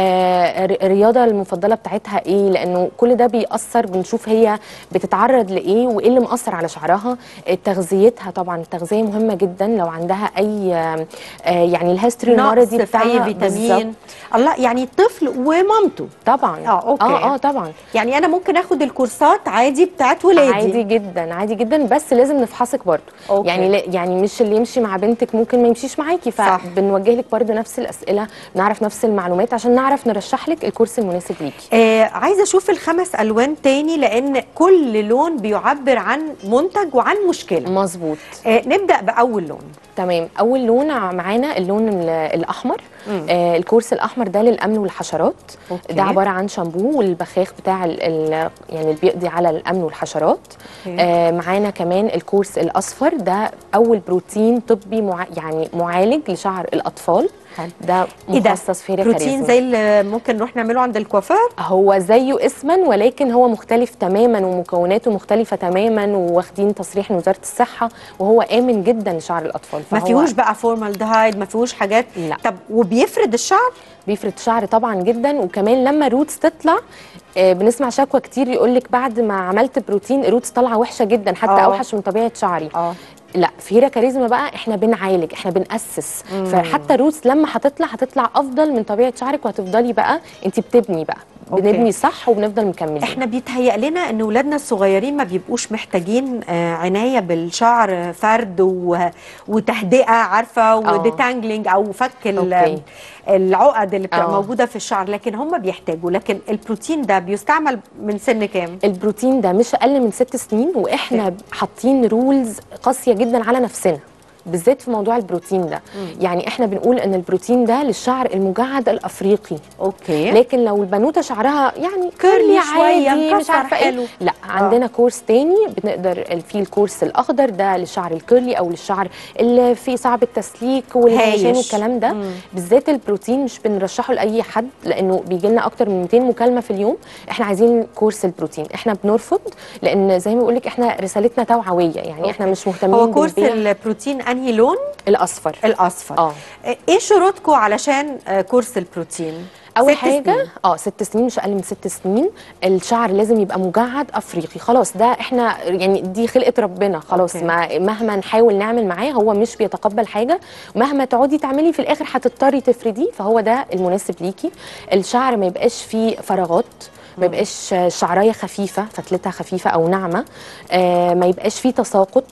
آه ر- الرياضه المفضله بتاعتها ايه لانه كل ده بيأثر بنشوف هي بتتعرض لايه وايه اللي مأثر على شعرها آه، تغذيتها طبعا التغذيه مهمه جدا لو عندها اي آه آه، يعني الهيستوري نقص المرضي في بتاعها اي فيتامين بالظبط. الله يعني الطفل ومامته طبعا اه اوكي اه اه طبعا يعني انا ممكن اخد الكورسات عادي بتاعت ولادي عادي جدا عادي جدا بس لازم نفحصك برضو أوكي. يعني لا يعني مش اللي يمشي مع بنتك ممكن ما يمشيش معاكي صح. فبنوجه لك برضو نفس الاسئله نعرف نفس المعلومات عشان نعرف نرشح لك الكورس المناسب ليكي آه عايزه اشوف الخمس الوان تاني لان كل لون بيعبر عن منتج وعن مشكله مظبوط آه نبدا باول لون تمام اول لون معانا اللون ال- الاحمر آه الكورس الاحمر ده للامن والحشرات أوكي. ده عباره عن شامبو والبخاخ بتاع ال ال يعني اللي بيقضي على الامن والحشرات أوكي. آه معانا كمان الكورس الاصفر ده اول بروتين طبي مع يعني معالج لشعر الاطفال حلو. ده ايه ده مخصص في بروتين كاريزما. زي اللي ممكن نروح نعمله عند الكوافير هو زيه اسما ولكن هو مختلف تماما ومكوناته مختلفه تماما وواخدين تصريح من وزاره الصحه وهو امن جدا لشعر الاطفال ما فهو فيهوش بقى فورمالدهايد ما فيهوش حاجات لا. طب وبيفرد الشعر بيفرد شعر طبعا جدا وكمان لما روتس تطلع آه، بنسمع شكوى كتير يقول لك بعد ما عملت بروتين روتس طالعه وحشه جدا حتى آه. اوحش من طبيعه شعري اه لا في هيرا كاريزما بقى احنا بنعالج احنا بنأسس فحتى روتس لما هتطلع هتطلع افضل من طبيعه شعرك وهتفضلي بقى انت بتبني بقى أوكي. بنبني صح وبنفضل مكملين احنا بيتهيأ لنا ان ولادنا الصغيرين ما بيبقوش محتاجين آه، عنايه بالشعر آه، فرد و... وتهدئه عارفه وديتانجلينج او فك ال- أوكي. العقد اللي بتبقى آه. موجوده في الشعر لكن هم بيحتاجوا لكن البروتين ده بيستعمل من سن كام؟ البروتين ده مش اقل من ست سنين واحنا حاطين رولز قاسيه جدا على نفسنا بالذات في موضوع البروتين ده يعني احنا بنقول ان البروتين ده للشعر المجعد الافريقي اوكي لكن لو البنوته شعرها يعني كيرلي كيرلي شوية، عادي مش مكسر عارفه حلو. ايه لا عندنا كورس تاني بنقدر في الكورس الاخضر ده للشعر الكيرلي او للشعر اللي فيه صعب التسليك والهيشان هايش. والكلام ده بالذات البروتين مش بنرشحه لاي حد لانه بيجي لنا اكتر من 200 مكالمه في اليوم احنا عايزين كورس البروتين احنا بنرفض لان زي ما بقول لك احنا رسالتنا توعويه يعني احنا مش مهتمين هو كورس بالبيع. البروتين انهي لون؟ الاصفر الاصفر اه. ايه شروطكم علشان آه، كورس البروتين؟ اول ست حاجه سنين. اه ست سنين مش اقل من ست سنين الشعر لازم يبقى مجعد افريقي خلاص ده احنا يعني دي خلقه ربنا خلاص أوكي. ما مهما نحاول نعمل معاه هو مش بيتقبل حاجه مهما تقعدي تعملي في الاخر هتضطري تفرديه فهو ده المناسب ليكي الشعر ما يبقاش فيه فراغات ما يبقاش شعرايه خفيفه فتلتها خفيفه او ناعمه آه ما يبقاش فيه تساقط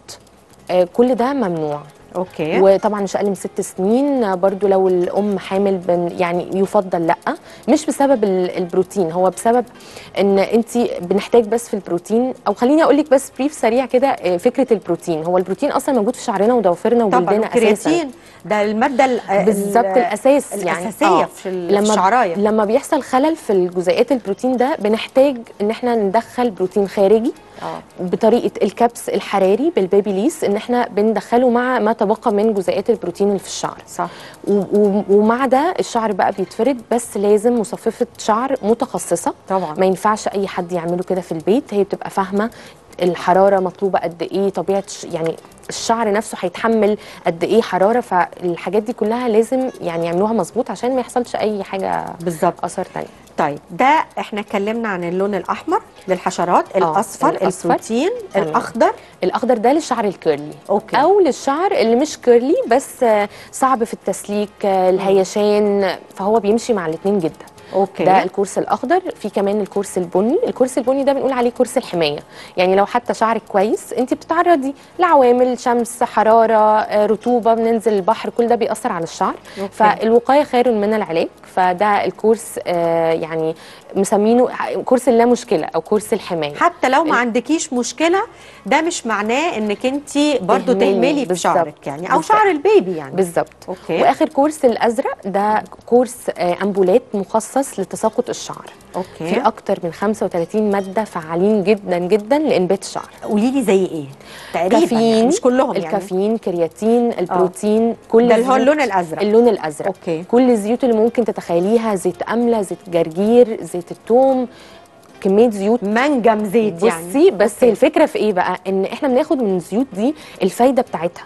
آه كل ده ممنوع اوكي وطبعا مش اقل من ست سنين برضو لو الام حامل بن يعني يفضل لا مش بسبب ال- البروتين هو بسبب ان انت بنحتاج بس في البروتين او خليني اقول لك بس بريف سريع كده آه، فكره البروتين هو البروتين اصلا موجود في شعرنا وضوافرنا طبعا وجلدنا اساسا الكرياتين ده الماده ال- بالظبط ال- الاساس يعني الاساسيه آه. في ال- في الشعرايه لما بيحصل خلل في الجزيئات البروتين ده بنحتاج ان احنا ندخل بروتين خارجي اه بطريقه الكبس الحراري بالبيبي ليس ان احنا بندخله مع ما تبقى من جزيئات البروتين اللي في الشعر صح و- و- ومع ده الشعر بقى بيتفرد بس لازم مصففه شعر متخصصه طبعا ما ينفعش اي حد يعمله كده في البيت هي بتبقى فاهمه الحراره مطلوبه قد ايه طبيعه ش- يعني الشعر نفسه هيتحمل قد ايه حراره فالحاجات دي كلها لازم يعني يعملوها مظبوط عشان ما يحصلش اي حاجه بالظبط اثر تاني طيب ده احنا اتكلمنا عن اللون الاحمر للحشرات الاصفر الأصفر. البروتين تمام. الاخضر الاخضر ده للشعر الكيرلي أوكي. او للشعر اللي مش كيرلي بس آه، صعب في التسليك آه، الهيشان فهو بيمشي مع الاثنين جدا اوكي ده الكورس الاخضر في كمان الكورس البني الكورس البني ده بنقول عليه كورس الحمايه يعني لو حتى شعرك كويس انت بتتعرضي لعوامل شمس حراره آه، رطوبه بننزل البحر كل ده بيأثر على الشعر أوكي. فالوقايه خير من العلاج فده الكورس آه، يعني مسمينه كورس اللا مشكله او كورس الحمايه حتى لو ما عندكيش مشكله ده مش معناه انك انت برضو تهملي. تهملي في بالظبط. شعرك يعني او بالظبط. شعر البيبي يعني بالظبط أوكي. واخر كورس الازرق ده كورس آه، امبولات مخصص لتساقط الشعر اوكي في اكتر من 35 ماده فعالين جدا جدا لانبات الشعر قولي لي زي ايه تقريبا كافيين يعني مش كلهم يعني الكافيين كرياتين البروتين كل ده اللي هو الزيوت- اللون الازرق اللون الازرق أوكي. كل الزيوت اللي ممكن تتخيليها زيت امله زيت جرجير زيت الثوم كميه زيوت منجم زيت يعني بصي بس أوكي. الفكره في ايه بقى ان احنا بناخد من الزيوت دي الفايده بتاعتها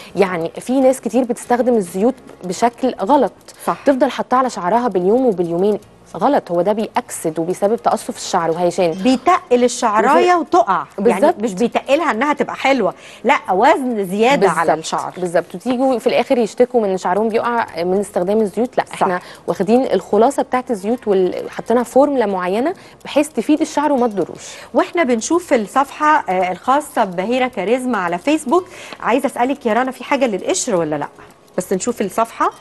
يعني في ناس كتير بتستخدم الزيوت بشكل غلط صح. تفضل حاطاه على شعرها باليوم وباليومين غلط هو ده بيأكسد وبيسبب تقصف الشعر وهيشان بيتقل الشعرايه وتقع يعني بالظبط. مش بيتقلها انها تبقى حلوه لا وزن زياده على بالظبط. الشعر بالظبط وتيجوا في الاخر يشتكوا من ان شعرهم بيقع من استخدام الزيوت لا احنا واخدين الخلاصه بتاعت الزيوت وحطينا فورمولا معينه بحيث تفيد الشعر وما تضروش واحنا بنشوف الصفحه آه، الخاصه ببهيره كاريزما على فيسبوك عايزه اسالك يا رنا في حاجه للقشر ولا لا بس نشوف الصفحه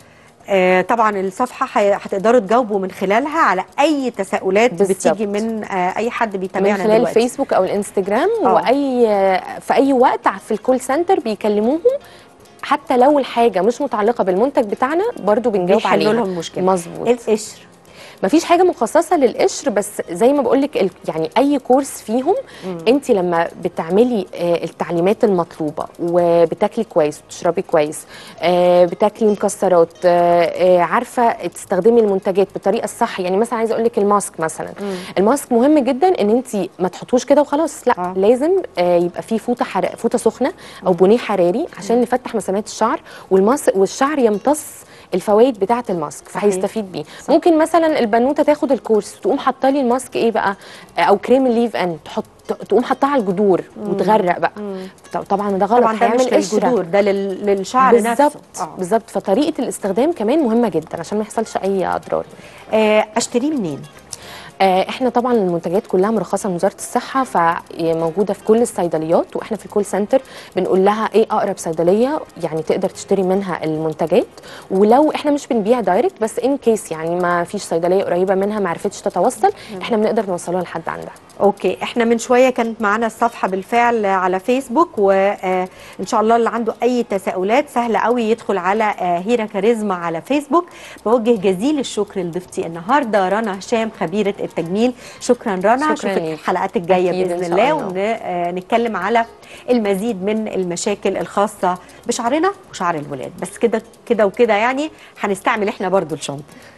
آه، طبعا الصفحه هي- هتقدروا تجاوبوا من خلالها على اي تساؤلات بالظبط. بتيجي من آه، اي حد بيتابعنا من خلال دلوقتي. الفيسبوك او الانستجرام آه. واي في اي وقت في الكول سنتر بيكلموهم حتى لو الحاجه مش متعلقه بالمنتج بتاعنا برضو بنجاوب بيحلوا عليها لهم مشكله مظبوط القشر مفيش حاجه مخصصه للقشر بس زي ما بقول لك يعني اي كورس فيهم انت لما بتعملي آه، التعليمات المطلوبه وبتاكلي كويس وتشربي كويس آه، بتاكلي مكسرات آه، آه، عارفه تستخدمي المنتجات بالطريقه الصح يعني مثلا عايزه اقول لك الماسك مثلا الماسك مهم جدا ان انت ما تحطوش كده وخلاص لا آه. لازم آه، يبقى فيه فوطه حر... فوطه سخنه او بونيه حراري عشان نفتح مسامات الشعر والماسك والشعر يمتص الفوائد بتاعه الماسك صحيح. فهيستفيد بيه ممكن مثلا البنوته تاخد الكورس تقوم حاطه لي الماسك ايه بقى آه، او كريم الليف ان تحط تقوم حطها على الجذور وتغرق بقى طب- طبعا ده غلط طبعا ده مش هيعمل قشرة. للجذور ده لل- للشعر نفسه بالظبط بالظبط فطريقه الاستخدام كمان مهمه جدا عشان ما يحصلش اي اضرار آه، اشتريه منين آه، احنا طبعا المنتجات كلها مرخصه من وزاره الصحه فموجوده في كل الصيدليات واحنا في الكول سنتر بنقول لها ايه اقرب صيدليه يعني تقدر تشتري منها المنتجات ولو احنا مش بنبيع دايركت بس ان كيس يعني ما فيش صيدليه قريبه منها ما عرفتش تتوصل احنا بنقدر نوصلها لحد عندها اوكي احنا من شويه كانت معانا الصفحه بالفعل على فيسبوك وان شاء الله اللي عنده اي تساؤلات سهله قوي يدخل على آه، هيرا كاريزما على فيسبوك بوجه جزيل الشكر لضيفتي النهارده رنا هشام خبيره التجميل شكرا رنا شكراً اشوفك ليك. الحلقات الجايه أكيد باذن إن شاء الله الله. ونتكلم على المزيد من المشاكل الخاصه بشعرنا وشعر الولاد بس كده كده وكده يعني هنستعمل احنا برضو الشنطه